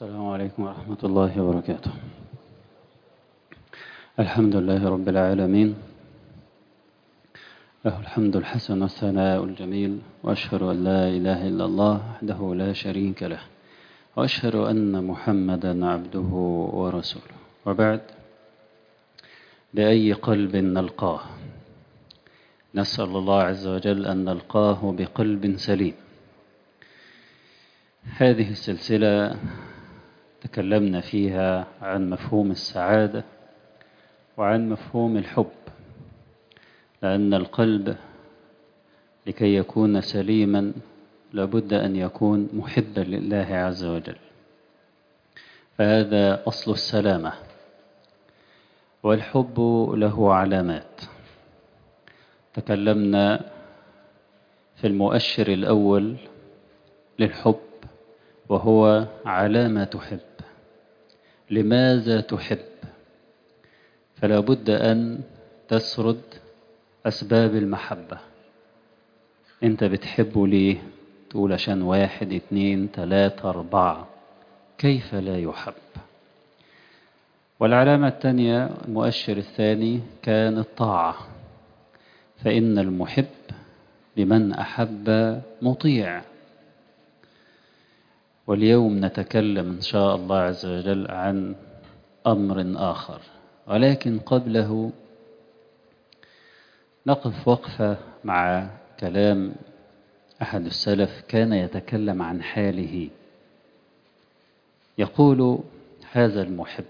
السلام عليكم ورحمة الله وبركاته الحمد لله رب العالمين له الحمد الحسن والثناء الجميل وأشهد أن لا إله إلا الله وحده لا شريك له وأشهد أن محمدا عبده ورسوله وبعد بأي قلب نلقاه نسأل الله عز وجل أن نلقاه بقلب سليم هذه السلسلة تكلمنا فيها عن مفهوم السعادة وعن مفهوم الحب لأن القلب لكي يكون سليما لابد أن يكون محبا لله عز وجل فهذا أصل السلامة والحب له علامات تكلمنا في المؤشر الأول للحب وهو على ما تحب لماذا تحب فلا بد أن تسرد أسباب المحبة أنت بتحبه ليه تقول عشان واحد اتنين تلاتة أربعة كيف لا يحب والعلامة الثانية المؤشر الثاني كان الطاعة فإن المحب لمن أحب مطيع واليوم نتكلم إن شاء الله عز وجل عن أمر آخر ولكن قبله نقف وقفة مع كلام أحد السلف كان يتكلم عن حاله يقول هذا المحب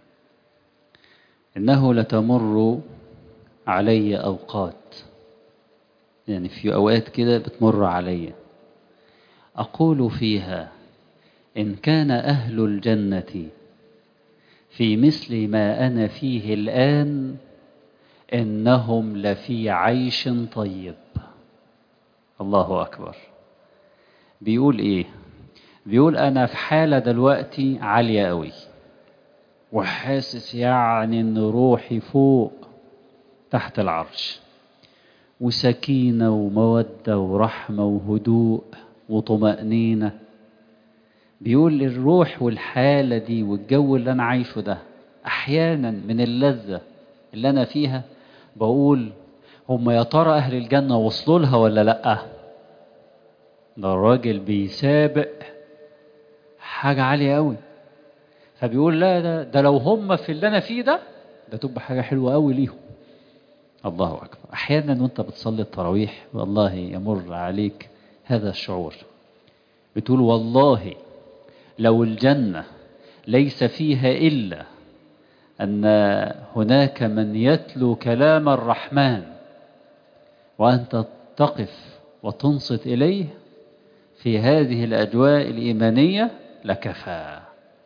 إنه لتمر علي أوقات يعني في أوقات كده بتمر علي أقول فيها إن كان أهل الجنة في مثل ما أنا فيه الآن إنهم لفي عيش طيب الله أكبر بيقول إيه بيقول أنا في حالة دلوقتي عالية قوي وحاسس يعني إن روحي فوق تحت العرش وسكينة ومودة ورحمة وهدوء وطمأنينة بيقول الروح والحالة دي والجو اللي أنا عايشه ده أحيانا من اللذة اللي أنا فيها بقول هم يا ترى أهل الجنة وصلوا لها ولا لأ ده الراجل بيسابق حاجة عالية قوي فبيقول لا ده, ده لو هم في اللي أنا فيه ده ده تبقى حاجة حلوة قوي ليهم الله أكبر أحيانا وأنت بتصلي التراويح والله يمر عليك هذا الشعور بتقول والله لو الجنة ليس فيها إلا أن هناك من يتلو كلام الرحمن وأنت تقف وتنصت إليه في هذه الأجواء الإيمانية لكفى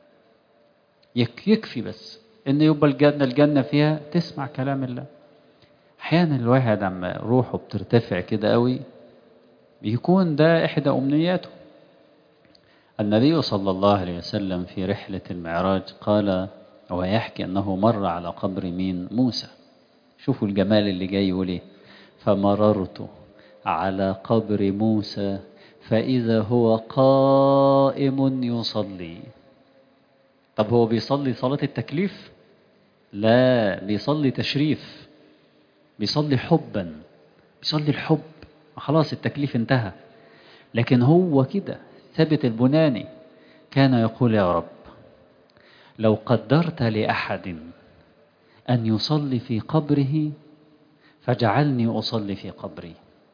يكفي بس إن يبقى الجنة الجنة فيها تسمع كلام الله أحيانا الواحد عما روحه بترتفع كده قوي بيكون ده إحدى أمنياته النبي صلى الله عليه وسلم في رحلة المعراج قال ويحكي أنه مر على قبر مين موسى شوفوا الجمال اللي جاي يقول ايه فمررت على قبر موسى فإذا هو قائم يصلي طب هو بيصلي صلاة التكليف لا بيصلي تشريف بيصلي حبا بيصلي الحب خلاص التكليف انتهى لكن هو كده ثابت البناني كان يقول يا رب لو قدرت لأحد أن يصلي في قبره فجعلني أصلي في قبري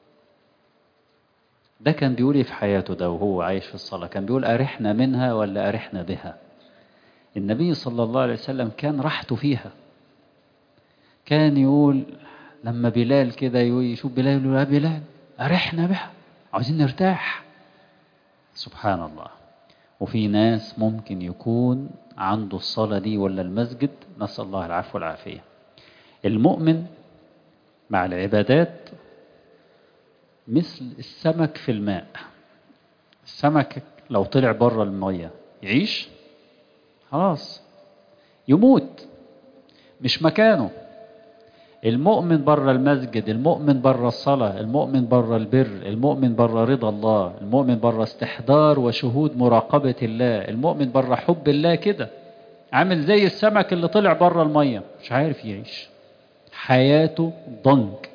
ده كان بيقول في حياته ده وهو عايش في الصلاة كان بيقول أرحنا منها ولا أرحنا بها النبي صلى الله عليه وسلم كان راحته فيها كان يقول لما بلال كده يشوف بلال يقول يا بلال أرحنا بها عاوزين نرتاح سبحان الله وفي ناس ممكن يكون عنده الصلاة دي ولا المسجد نسأل الله العفو والعافية المؤمن مع العبادات مثل السمك في الماء السمك لو طلع بره المية يعيش خلاص يموت مش مكانه المؤمن بره المسجد المؤمن بره الصلاة المؤمن بره البر المؤمن بره رضا الله المؤمن بره استحضار وشهود مراقبة الله المؤمن بره حب الله كده عامل زي السمك اللي طلع بره المية مش عارف يعيش حياته ضنك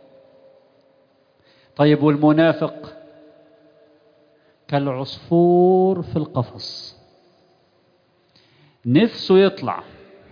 طيب والمنافق كالعصفور في القفص نفسه يطلع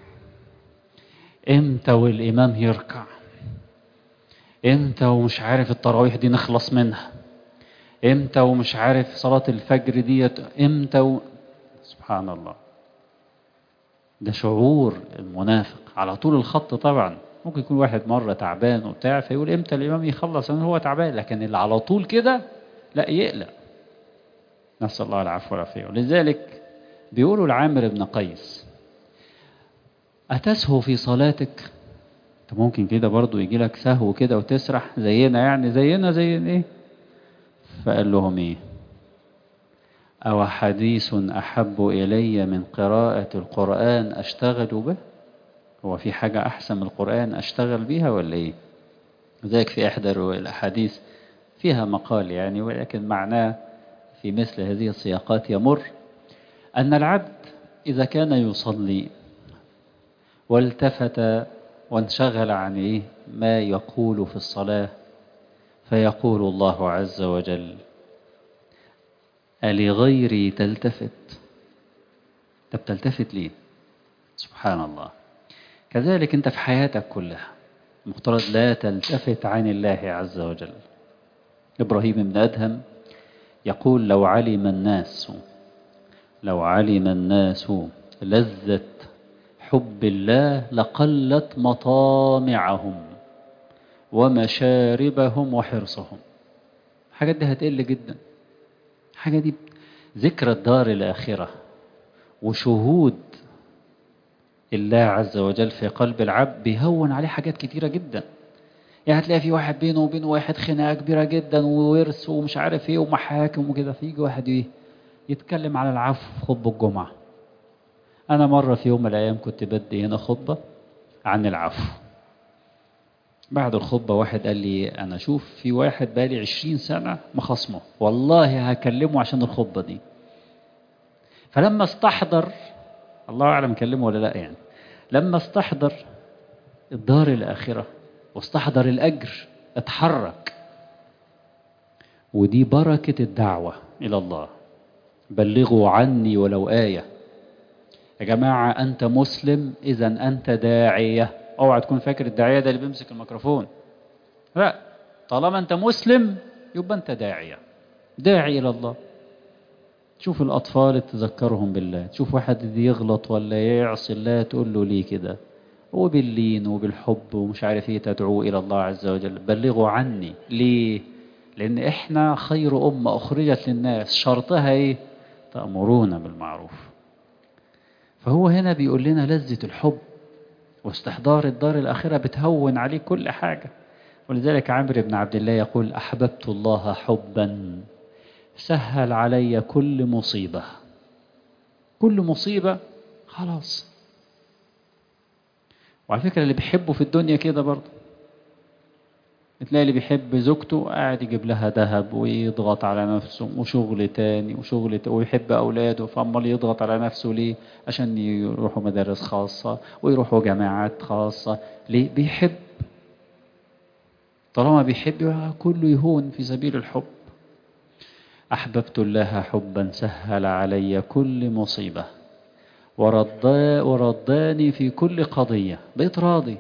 امتى والامام يركع امتى ومش عارف التراويح دي نخلص منها امتى ومش عارف صلاة الفجر ديت امتى و... سبحان الله ده شعور المنافق على طول الخط طبعا ممكن يكون واحد مرة تعبان وبتاع فيقول امتى الامام يخلص ان هو تعبان لكن اللي على طول كده لا يقلق نسأل الله العفو والعافية ولذلك بيقولوا لعامر بن قيس أتسهو في صلاتك انت ممكن كده برضو يجي لك سهو كده وتسرح زينا يعني زينا زي ايه فقال لهم ايه أو حديث أحب إلي من قراءة القرآن أشتغل به هو في حاجة أحسن من القرآن أشتغل بيها ولا إيه ذلك في إحدى الأحاديث فيها مقال يعني ولكن معناه في مثل هذه السياقات يمر أن العبد إذا كان يصلي والتفت وانشغل عن إيه ما يقول في الصلاة فيقول الله عز وجل ألغيري تلتفت طب تلتفت ليه سبحان الله كذلك أنت في حياتك كلها المفترض لا تلتفت عن الله عز وجل إبراهيم بن أدهم يقول لو علم الناس لو علم الناس لذة حب الله لقلت مطامعهم ومشاربهم وحرصهم الحاجات دي هتقل جدا حاجة دي ذكرى الدار الآخرة وشهود الله عز وجل في قلب العبد بيهون عليه حاجات كتيرة جدا يعني هتلاقي في واحد بينه وبين واحد خناقة كبيرة جدا وورث ومش عارف ايه ومحاكم وكده فيجي واحد ايه يتكلم على العفو في خطبة الجمعة أنا مرة في يوم من الأيام كنت بدي هنا خطبة عن العفو بعد الخطبة واحد قال لي أنا شوف في واحد بقالي عشرين سنة مخصمه والله هكلمه عشان الخطبة دي فلما استحضر الله أعلم كلمه ولا لا يعني لما استحضر الدار الآخرة واستحضر الأجر اتحرك ودي بركة الدعوة إلى الله بلغوا عني ولو آية يا جماعة أنت مسلم إذا أنت داعية اوعى تكون فاكر الداعية ده اللي بيمسك الميكروفون لا طالما أنت مسلم يبقى أنت داعية داعي إلى الله تشوف الأطفال تذكرهم بالله تشوف واحد يغلط ولا يعصي الله تقول له ليه كده وباللين وبالحب ومش عارف ايه تدعو إلى الله عز وجل بلغوا عني ليه لأن إحنا خير أمة أخرجت للناس شرطها إيه تأمرون بالمعروف فهو هنا بيقول لنا لذة الحب واستحضار الدار الآخرة بتهون عليه كل حاجة ولذلك عمرو بن عبد الله يقول أحببت الله حبا سهل علي كل مصيبة كل مصيبة خلاص وعلى فكرة اللي بيحبه في الدنيا كده برضه تلاقي اللي بيحب زوجته قاعد يجيب لها ذهب ويضغط على نفسه وشغل تاني وشغل تاني ويحب أولاده فأمال يضغط على نفسه ليه عشان يروحوا مدارس خاصة ويروحوا جامعات خاصة ليه بيحب طالما بيحب كله يهون في سبيل الحب أحببت الله حبا سهل علي كل مصيبة وردا ورداني في كل قضية بقيت راضي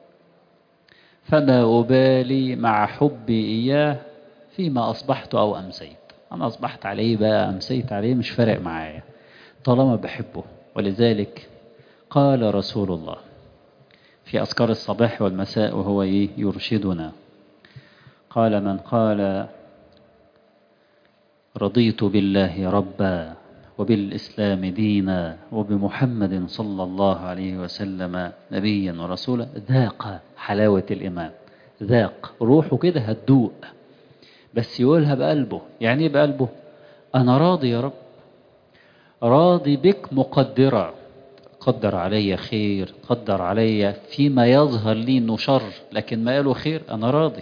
فما أبالي مع حبي إياه فيما أصبحت أو أمسيت أنا أصبحت عليه بقى أمسيت عليه مش فارق معايا طالما بحبه ولذلك قال رسول الله في أذكار الصباح والمساء وهو إيه يرشدنا قال من قال رضيت بالله ربا وبالإسلام دينا وبمحمد صلى الله عليه وسلم نبيا ورسولا ذاق حلاوة الإيمان ذاق روحه كده هتدوق بس يقولها بقلبه يعني ايه بقلبه أنا راضي يا رب راضي بك مقدرا قدر علي خير قدر علي فيما يظهر لي انه شر لكن ما قالوا خير انا راضي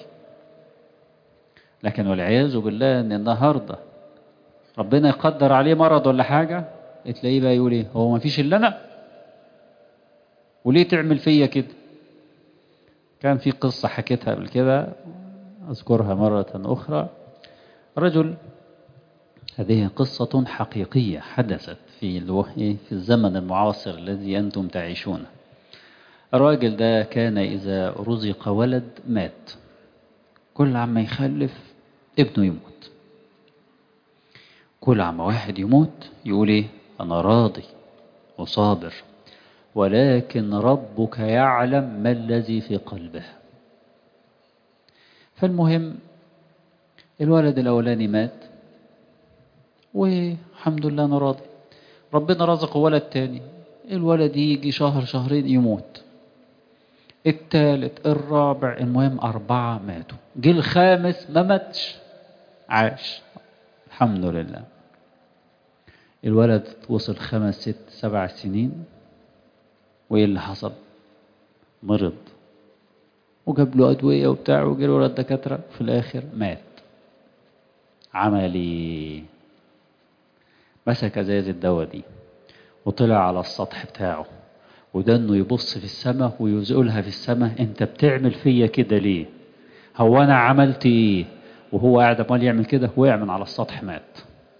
لكن والعياذ بالله ان النهارده ربنا يقدر عليه مرض ولا حاجه تلاقيه بقى يقول ايه هو ما فيش الا انا وليه تعمل فيا كده كان في قصه حكيتها قبل كده اذكرها مره اخرى رجل هذه قصة حقيقية حدثت في الوحي في الزمن المعاصر الذي أنتم تعيشونه الراجل ده كان إذا رزق ولد مات كل عما يخلف ابنه يموت كل عما واحد يموت يقول ايه أنا راضي وصابر ولكن ربك يعلم ما الذي في قلبه فالمهم الولد الأولاني مات والحمد لله أنا راضي ربنا رزقه ولد تاني الولد يجي شهر شهرين يموت التالت الرابع المهم أربعة ماتوا جه الخامس ما ماتش عاش الحمد لله الولد وصل خمس ست سبع سنين وإيه اللي حصل مرض وجاب له أدوية وبتاع وجي له الدكاترة في الآخر مات عملي مسك ازاز الدواء دي وطلع على السطح بتاعه وده انه يبص في السماء ويزقلها في السماء انت بتعمل فيا كده ليه هو انا عملت ايه وهو قاعد امال يعمل كده وقع من على السطح مات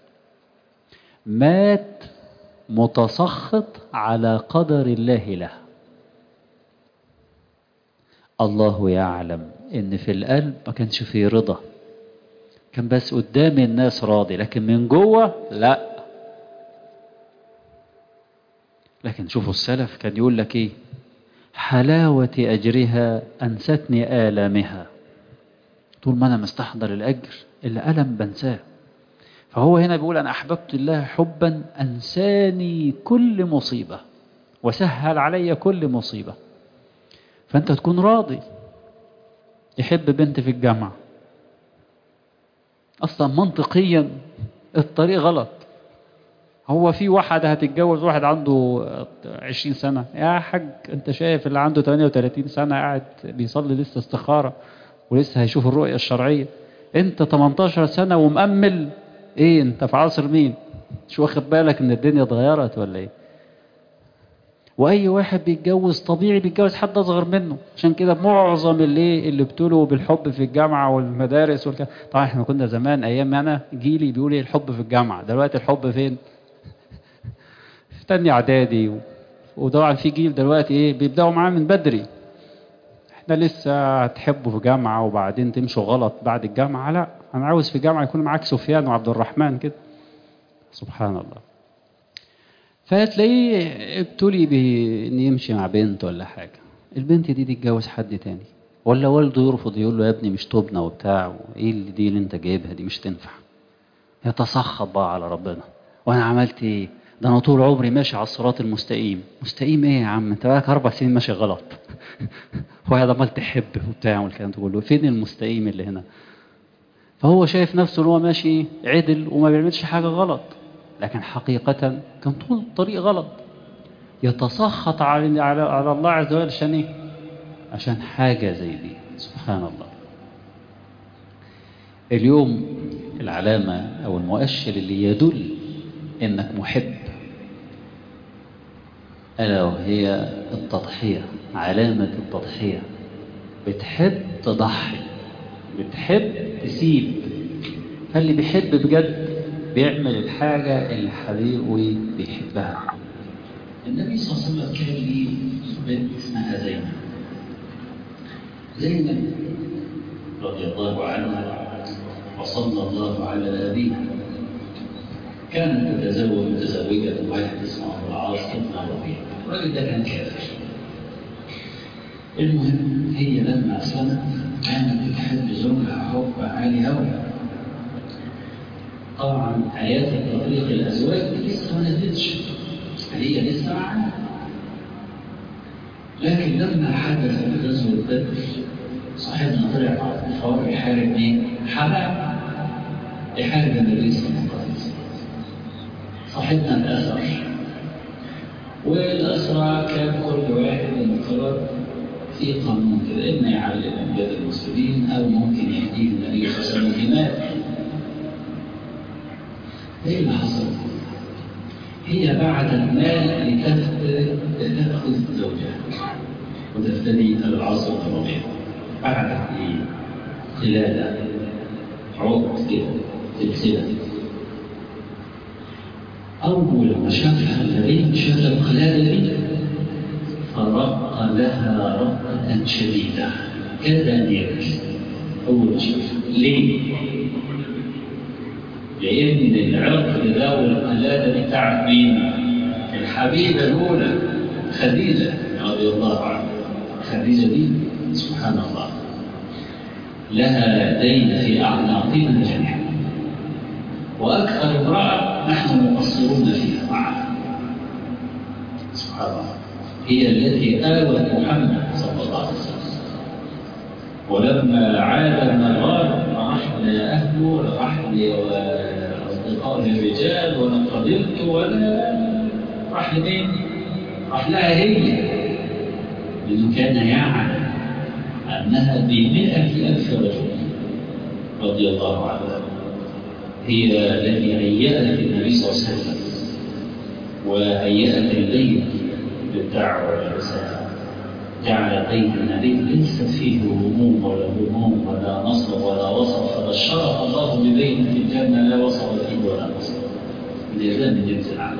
مات متسخط على قدر الله له الله يعلم ان في القلب ما كانش فيه رضا كان بس قدام الناس راضي لكن من جوه لا لكن شوفوا السلف كان يقول لك ايه حلاوة أجرها أنستني آلامها طول ما أنا مستحضر الأجر إلا ألم بنساه فهو هنا بيقول أنا أحببت الله حبا أنساني كل مصيبة وسهل علي كل مصيبة فأنت تكون راضي يحب بنت في الجامعة أصلا منطقيا الطريق غلط هو في واحد هتتجوز واحد عنده 20 سنة يا حاج انت شايف اللي عنده 38 سنة قاعد بيصلي لسه استخارة ولسه هيشوف الرؤية الشرعية انت 18 سنة ومأمل ايه انت في عصر مين مش واخد بالك ان الدنيا اتغيرت ولا ايه واي واحد بيتجوز طبيعي بيتجوز حد اصغر منه عشان كده معظم اللي اللي بتقولوا بالحب في الجامعه والمدارس والك... طبعا احنا كنا زمان ايام انا جيلي بيقول ايه الحب في الجامعه دلوقتي الحب فين في تاني اعدادي و... وطبعا في جيل دلوقتي ايه بيبداوا معاه من بدري احنا لسه هتحبوا في جامعه وبعدين تمشوا غلط بعد الجامعه لا انا عاوز في جامعه يكون معاك سفيان وعبد الرحمن كده سبحان الله فتلاقيه ابتلي بان يمشي مع بنت ولا حاجه البنت دي تتجوز حد تاني ولا والده يرفض يقول له يا ابني مش توبنا وبتاع وايه اللي دي اللي انت جايبها دي مش تنفع يتسخط بقى على ربنا وانا عملت ايه ده انا طول عمري ماشي على الصراط المستقيم مستقيم ايه يا عم انت بقالك اربع سنين ماشي غلط هو قاعد عمال تحب وبتاع والكلام ده كله فين المستقيم اللي هنا فهو شايف نفسه ان هو ماشي عدل وما بيعملش حاجه غلط لكن حقيقة كان طول الطريق غلط يتسخط على على على الله عز وجل عشان ايه؟ عشان حاجة زي دي سبحان الله اليوم العلامة أو المؤشر اللي يدل إنك محب ألا وهي التضحية علامة التضحية بتحب تضحي بتحب تسيب فاللي بيحب بجد بيعمل الحاجة اللي حبيبه بيحبها النبي صلى الله عليه وسلم كان ليه بنت اسمها زينب زينب رضي الله عنها وصلى الله على أبيها كانت تتزوج متزوجة واحد اسمه أبو العاص ابن ربيع الراجل ده كان كافر المهم هي لما أسلمت كانت بتحب زوجها حب عالي أوي طبعا آيات تطليق الأزواج لسه ما نزلتش هي لسه معانا لكن لما حدث غزوة بدر صاحبنا طلع على الكفار يحارب مين؟ حرام يحارب النبي صلى الله عليه وسلم صاحبنا اتأثر والأسرى كان كل واحد انفرد في قانون كده إما يعلم أولاد المسلمين أو ممكن يهديه النبي صلى الله عليه وسلم دماء إيه اللي حصل؟ هي بعد المال لتأخذ زوجها وتفتدي العصر الربيع بعد قلادة عقد كده سلسلة أول ما شافها النبي شاف القلادة دي فرق لها رقة شديدة كاد أن يبكي أول ما شافها ليه؟ لأن العرق ده والقلادة دي بتاعت مين؟ الحبيبة الأولى خديجة رضي الله عنها خديجة دي سبحان الله لها دين في أعناقنا جميعا وأكثر امرأة نحن مقصرون فيها معها سبحان الله هي التي آوت محمد صلى الله عليه وسلم ولما عاد من الغار راح لأهله راح لأصدقائه الرجال وأنا قدرت ولا راح لمين؟ راح لها هي لأنه كان يعلم أنها بمئة ألف رجل رضي الله عنها هي التي هيأت النبي صلى الله عليه وسلم وهيأت البيت للدعوة والرسالة جعل بيت النبي ليست فيه هموم ولا هموم ولا نصب ولا وصف فبشرها الله ببيت في الجنة لا وصف فيه ولا نصب الجزاء من جنس العمل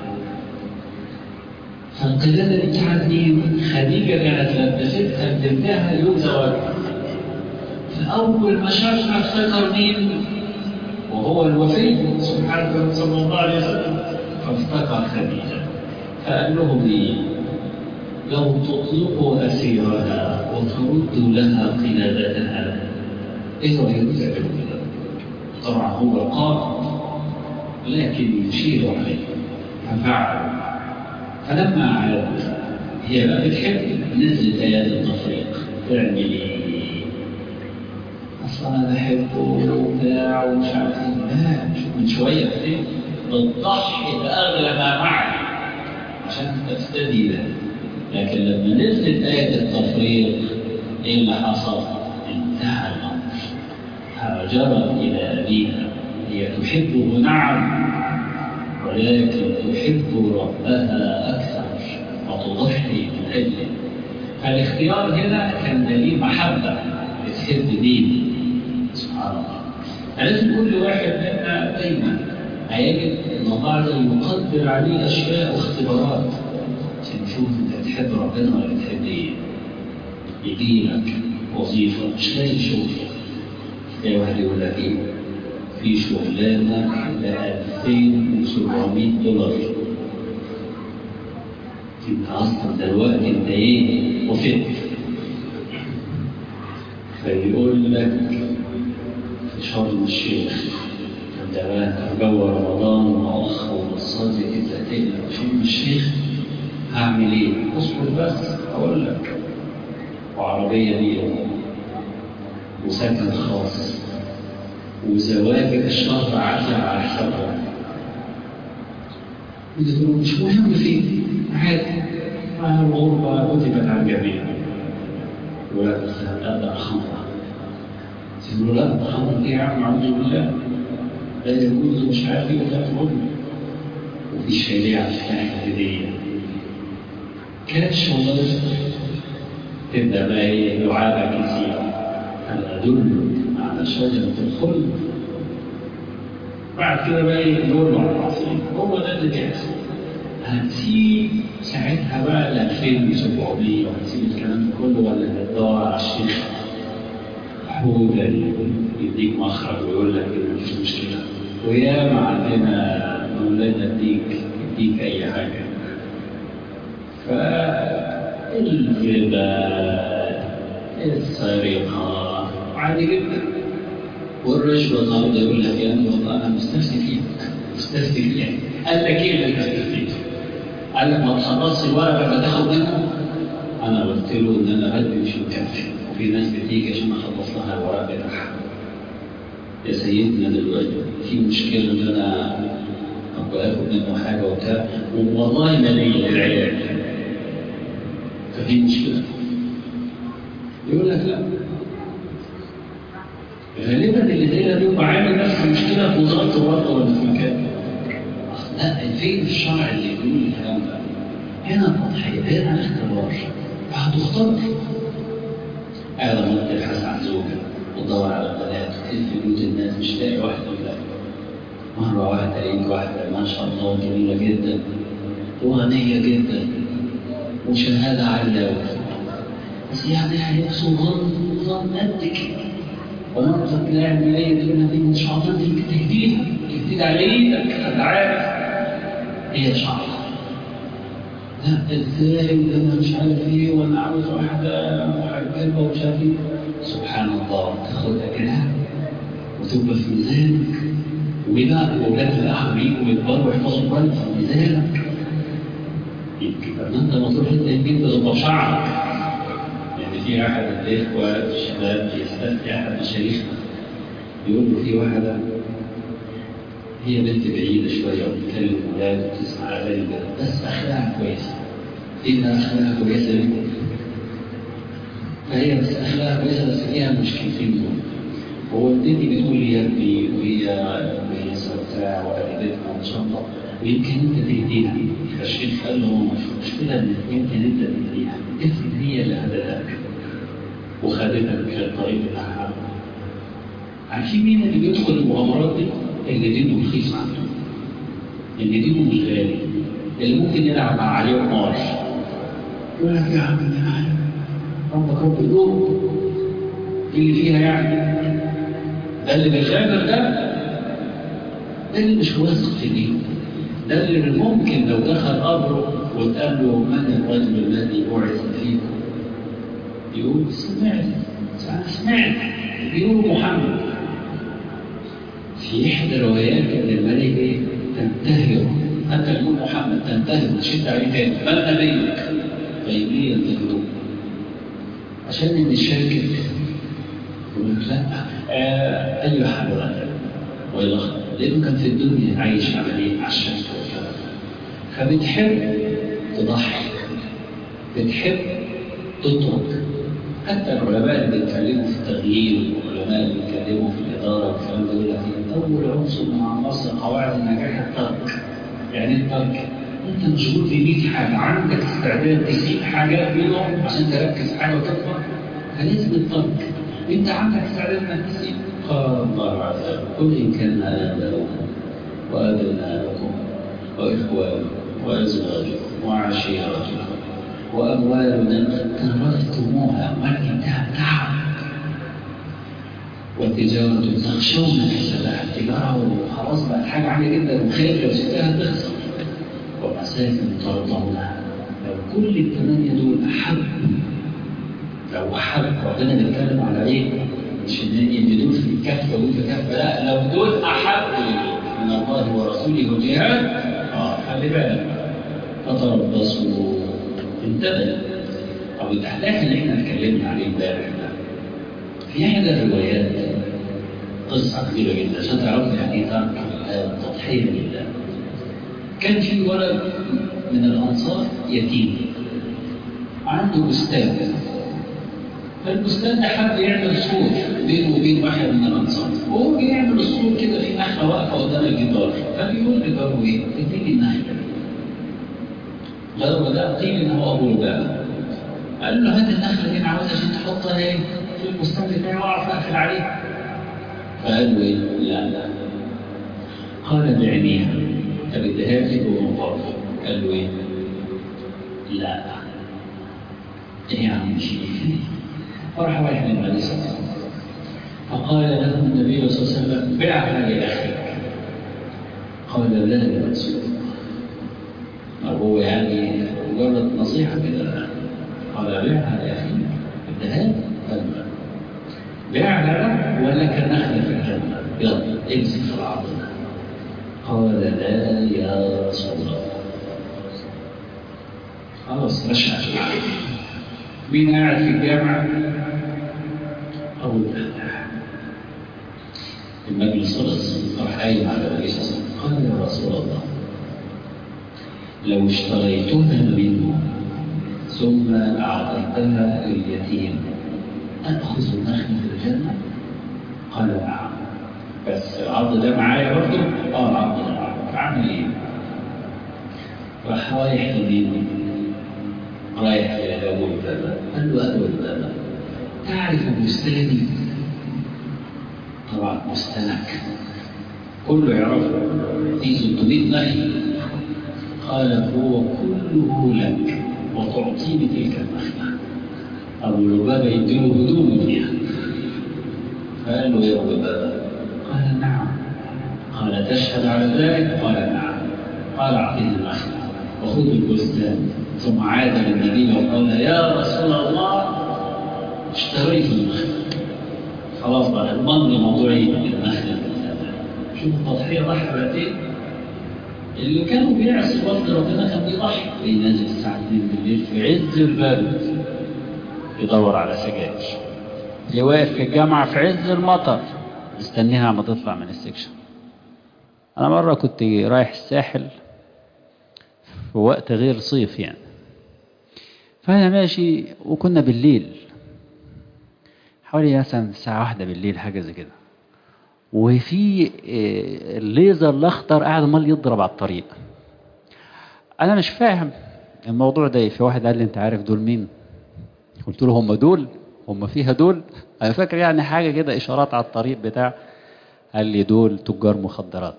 فالقلادة دي بتاعت مين؟ خديجة كانت لبستها بنتها يوم زواجها فأول ما شافها افتكر مين؟ وهو الوفي سبحانه صلى الله عليه وسلم فافتكر خديجة فقال لهم ايه؟ لو تطلقوا أسيرها وتردوا لها قلادتها إيه رأيكم تعملوا كده؟ طبعا هو قائد لكن يشير عليه ففعل فلما عاد هي بقى بتحب نزلت آيات التفريق تعمل ايه؟ اصل انا بحبه وبتاع ومش عارف ايه لا من شويه كده بتضحي باغلى ما معك عشان تفتدي ده لكن لما نزلت آية التفريق ايه اللي حصل؟ انتهى الامر هاجرت الى ابيها هي تحبه نعم ولكن تحب ربها أكثر وتضحي من أجله فالاختيار هنا كان دليل محبة بتحب دين سبحان الله فلازم كل واحد منا دايما هيجد ان الله عز وجل يقدر عليه اشياء واختبارات عشان يشوف انت بتحب ربنا ولا بتحب ايه يجي لك وظيفه مش لاقي شغل تلاقي واحد يقول لك ايه في شغلانه ب 2700 دولار انت اصلا دلوقتي انت ايه وفت فيقول لك في شرم الشيخ ده بقى جو رمضان واخ ونصات كده تقلق شرم الشيخ هعمل ايه؟ اصبر بس اقول لك وعربيه دي وسكن خاص وزواج الشهر عسل على حسابها بتقولوا مش مهم فيه عادي ما الغربة كتبت على الجميع ولا بس هتقدر خمرة يقولوا لا خمرة ايه يا عم اعوذ بالله لا يجوز مش عارف ايه ولا تقول وفي شريعة اسمها هدية كاتش والله تبدأ بقى ايه لعابة كثيرة هل أدلك على شجرة الخلد بعد كده بقى يقول له على العصير هو ده اللي بيحصل هتسيب ساعتها بقى ال 2700 وهتسيب الكلام ده كله ولا هتدور على الشيخ حوده يديك مخرج ويقول لك مفيش مشكله وياما عندنا مولانا اديك يديك اي حاجه فالربا السرقه عادي جدا والرشوة النهارده يقول لك يا والله انا مستفتي فيك مستفتي فيك قال لك ايه اللي مستفتي قال لك ما تخلصش الورقه اللي تاخد منه انا قلت له ان انا بدري مش مكفي وفي ناس بتيجي عشان اخلص لها الورق بتاعها يا سيدنا دلوقتي في مشكله ان انا ابقى اخد منه حاجه وبتاع والله ما ليا العلاج ففي مشكلة يقول لك لا غالبا اللي زي ده بيبقى عامل نفس المشكلة في وزارة الرد ولا في مكان لا فين الشرع اللي يقول الكلام ده؟ هنا تضحية هنا اختبار فهتختار قاعد مرة تبحث عن زوجة وتدور على بنات وتلف بيوت الناس مش لاقي واحدة ولا مرة واحدة لقيت واحدة ما شاء الله جميلة جدا وغنية جدا وشهادة عالية بس يعني هيحصل ظن ظن قد كده ومرة تلاقي الملاية تقول دي مش عارفة دي تهديها تهديد على ايدك انت عارف هي شعرها لا ازاي ده انا مش عارف ايه وانا عاوز واحدة محجبة ومش عارف ايه سبحان الله تاخدها كده وتبقى في ميزانك وبقى اولاد الاخر يجوا يكبروا ويحفظوا كويس في ميزانك يمكن لما انت ما تروح انت يمكن تبقى شعرك يعني في احد الاخوه الشباب يستفتي احد مشايخنا يقول له في واحده هي بنت بعيده شويه وبتكلم اولاد وبتسمع اغاني كده بس اخلاقها كويسه ايه اخلاقها كويسه دي؟ فهي بس اخلاقها كويسه بس فيها مشكلتين دول ووالدتي بتقول لي يا ابني وهي كويسه وبتاع وقريبتنا وان شاء الله ويمكن انت تهديها فالشيخ قال له مش مشكله ان يمكن انت تهديها افرض هي اللي هدتك وخدتك في الطريق بتاعها عارفين مين اللي بيدخل المغامرات دي؟ اللي دينه رخيص عنده اللي دينه مش غالي اللي ممكن يلعب مع عليه نار يقول لك يا عم انا عارف ربك رب الدور اللي فيها يعني ده اللي بيغامر ده ده اللي مش واثق في دينه ده اللي ممكن لو دخل قبره واتقال له من الرجل الذي بعث فيكم يقول سمعت سمعت بيقول محمد في إحدى روايات أن الملائكة تنتهر حتى يقول محمد تنتهر تشد عليه تاني من نبيك فيبلي ينتهرون عشان إن الشاكر يقول لك لا آه أيوة حضرتك وإلى لأنه كان في الدنيا عايش عملية مع الشك والكلام فبتحب تضحي بتحب تترك حتى العلماء اللي بيتكلموا في التغيير والعلماء اللي بيتكلموا في الإدارة والكلام ده يقول لك أول عنصر من عناصر قواعد النجاح الترك يعني الترك أنت مشغول في 100 حاجة عندك استعداد تسيب حاجات منهم عشان تركز في حاجة وتكبر فلازم الترك أنت عندك استعداد إنك تسيب قال الله عز وجل قل إن كان آباؤكم وأبناؤكم وإخوانكم وأزواجكم وعشيرتكم وأموال اقترفتموها والإنتهى تعب وتجارة تخشون كسبها التجارة وخلاص بقت حاجة عالية جدا وخايف لو سبتها تخسر ومساكن ترضونها لو كل الثمانية دول أحب لو أحب ربنا بيتكلم على إيه؟ مش إن إن دول في كفة ودول في كفة لا لو دول أحب من الله ورسوله والجهاد آه خلي بالك فتربصوا انتبه أو الأحداث اللي احنا اتكلمنا عليه امبارح ده في إحدى الروايات قصة كبيرة جدا عشان تعرفوا يعني إيه ترك التضحية لله كان في ولد من الأنصار يتيم عنده بستان فالبستان ده حب يعمل سور بينه وبين واحد من الأنصار وهو بيعمل السور كده في نخلة واقفة قدام الجدار فبيقول لجاره إيه؟ اديني النخلة جاره ده قيل إن هو أبو لبابة قال له هات النخلة دي أنا عاوز عشان تحطها إيه؟ في البستان بتاعي وأعرف أقفل عليه فقال له إيه؟ لا لا قال بعينيها طب اديها لي بمقابل قال له إيه؟ لا إيه يا عم شيخ فرح واحد من النبي صلى الله عليه وسلم فقال له النبي صلى الله عليه وسلم بعها لأخيك قال لا يا رسول الله هو يعني مجرد نصيحة كده قال بعها لأخيك ادها قال لا بعها ولك نخلة في الجنة يلا امسك في العرض قال لا يا رسول الله خلاص رشح مين قاعد في الجامعة أو الأهداف المجلس خلص راح قايم على النبي صلى الله عليه وسلم قال يا رسول الله لو اشتريتها منه ثم عبدها اليتيم أدخل النخل في الجنة؟ قال نعم بس العبد ده معايا برضه؟ اه العبد ده معايا أعمل إيه؟ راح رايح لمين؟ رايح لأبو البابا قال له أبو البابا تعرف بستاني؟ طبعا بستانك كله يعرفه في 600 نخل قال هو كله لك وتعطيني تلك النخلة أبو لبابة يديله هدوم فيها فقال له يا أبو لبابة قال نعم قال تشهد على ذلك قال نعم قال أعطيني النخلة وخذ البستان ثم عاد للنبي وقال يا رسول الله اشتريت النخلة خلاص بقى اضمن لي موضوعي النخلة شوف التضحية ضحى قد ايه اللي كانوا بيعصوا وفد ربنا كان بيضحي بينزل الساعة 2 بالليل في عز البرد يدور على سجاير اللي واقف في الجامعة في عز المطر مستنيها عم تطلع من السكشن أنا مرة كنت رايح الساحل في وقت غير صيف يعني فأنا ماشي وكنا بالليل حوالي مثلا الساعة واحدة بالليل حاجة زي كده وفي الليزر الأخضر قاعد عمال يضرب على الطريق أنا مش فاهم الموضوع ده في واحد قال لي أنت عارف دول مين؟ قلت له هم دول هم فيها دول أنا فاكر يعني حاجة كده إشارات على الطريق بتاع قال لي دول تجار مخدرات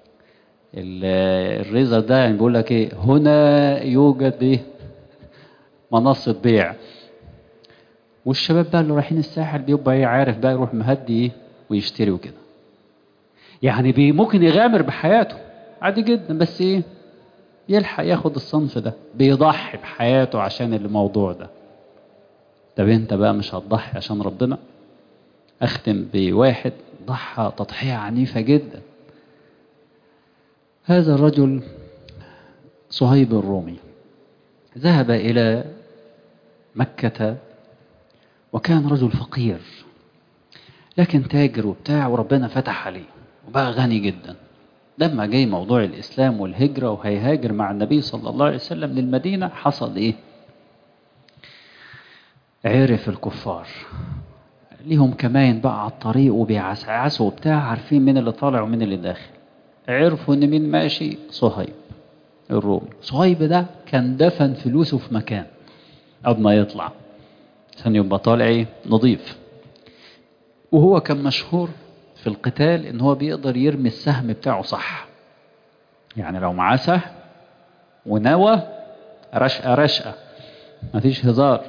الريزر ده يعني بيقول لك ايه هنا يوجد ايه منصة بيع والشباب بقى اللي رايحين الساحل بيبقى ايه عارف بقى يروح مهدي ايه ويشتري وكده يعني بي ممكن يغامر بحياته عادي جدا بس ايه يلحق ياخد الصنف ده بيضحي بحياته عشان الموضوع ده طب انت بقى مش هتضحي عشان ربنا اختم بواحد ضحى تضحية عنيفة جدا هذا الرجل صهيب الرومي ذهب إلى مكة وكان رجل فقير لكن تاجر وبتاع وربنا فتح عليه وبقى غني جدا لما جاي موضوع الإسلام والهجرة وهيهاجر مع النبي صلى الله عليه وسلم للمدينة حصل إيه عرف الكفار ليهم كمان بقى على الطريق وبيعسعسوا وبتاع عارفين مين اللي طالع ومين اللي داخل عرفوا ان مين ماشي صهيب الرومي صهيب ده كان دفن فلوسه في مكان قبل ما يطلع عشان يبقى طالع ايه نظيف وهو كان مشهور في القتال ان هو بيقدر يرمي السهم بتاعه صح يعني لو معاه سهم ونوى رشقة رشقة مفيش هزار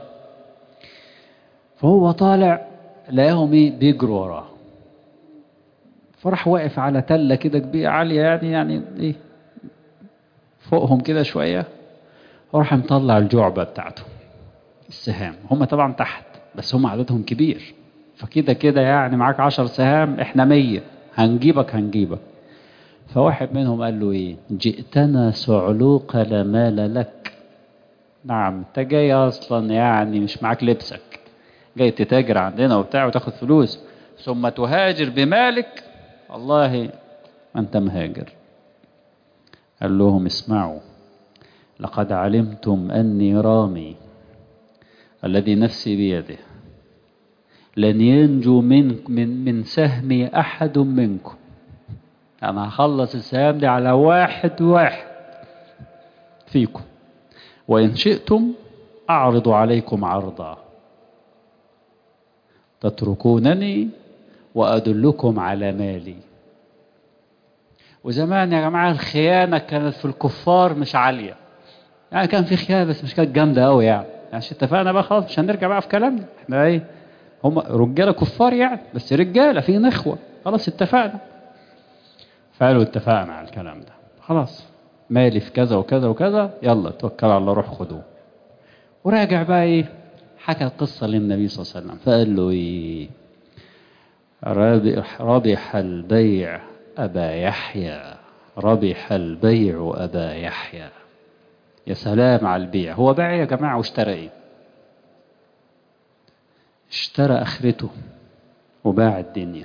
فهو طالع لقاهم ايه بيجروا وراه فراح واقف على تله كده كبيره عاليه يعني يعني ايه فوقهم كده شويه وراح مطلع الجعبه بتاعته السهام هم طبعا تحت بس هم عددهم كبير فكده كده يعني معاك عشر سهام احنا مية هنجيبك هنجيبك فواحد منهم قال له ايه جئتنا صعلوق لا مال لك نعم انت جاي اصلا يعني مش معاك لبسك جاي تتاجر عندنا وبتاع وتاخد فلوس ثم تهاجر بمالك والله ما انت مهاجر قال لهم اسمعوا لقد علمتم أني رامي الذي نفسي بيده لن ينجو من من من سهمي أحد منكم أنا هخلص السهام دي على واحد واحد فيكم وإن شئتم أعرض عليكم عرضا تتركونني وأدلكم على مالي وزمان يا جماعة الخيانة كانت في الكفار مش عالية يعني كان في خيانة بس مش كانت جامدة قوي يعني يعني اتفقنا بقى خلاص مش هنرجع بقى في كلامنا احنا ايه هم رجالة كفار يعني بس رجالة في نخوة خلاص اتفقنا فقالوا اتفقنا على الكلام ده خلاص مالي في كذا وكذا وكذا يلا توكل على الله روح خدوه وراجع بقى ايه حكى القصة للنبي صلى الله عليه وسلم فقال له ايه ربح, ربح البيع أبا يحيى ربح البيع أبا يحيى يا سلام على البيع هو باع يا جماعة واشترى ايه اشترى اخرته وباع الدنيا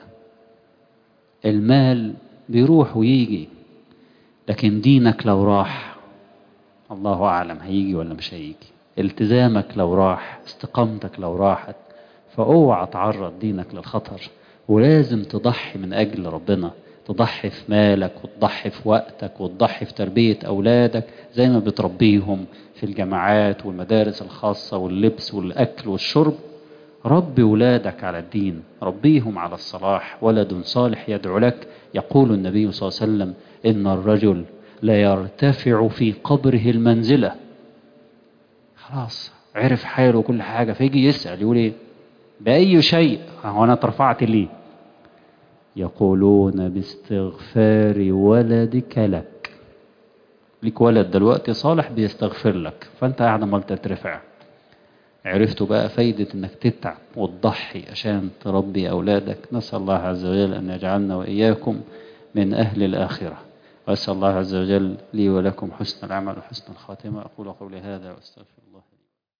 المال بيروح ويجي لكن دينك لو راح الله أعلم هيجي ولا مش هيجي التزامك لو راح استقامتك لو راحت فاوعى تعرض دينك للخطر ولازم تضحي من أجل ربنا تضحي في مالك وتضحي في وقتك وتضحي في تربية أولادك زي ما بتربيهم في الجامعات والمدارس الخاصة واللبس والأكل والشرب ربي ولادك على الدين ربيهم على الصلاح ولد صالح يدعو لك يقول النبي صلى الله عليه وسلم إن الرجل لا يرتفع في قبره المنزلة خلاص عرف حاله وكل حاجة فيجي يسأل يقول ايه بأي شيء هو أنا اترفعت ليه يقولون باستغفار ولدك لك ليك ولد دلوقتي صالح بيستغفر لك فانت قاعد عمال تترفع عرفتوا بقى فايدة انك تتعب وتضحي عشان تربي اولادك نسأل الله عز وجل ان يجعلنا واياكم من اهل الاخرة واسأل الله عز وجل لي ولكم حسن العمل وحسن الخاتمة اقول قولي هذا واستغفر الله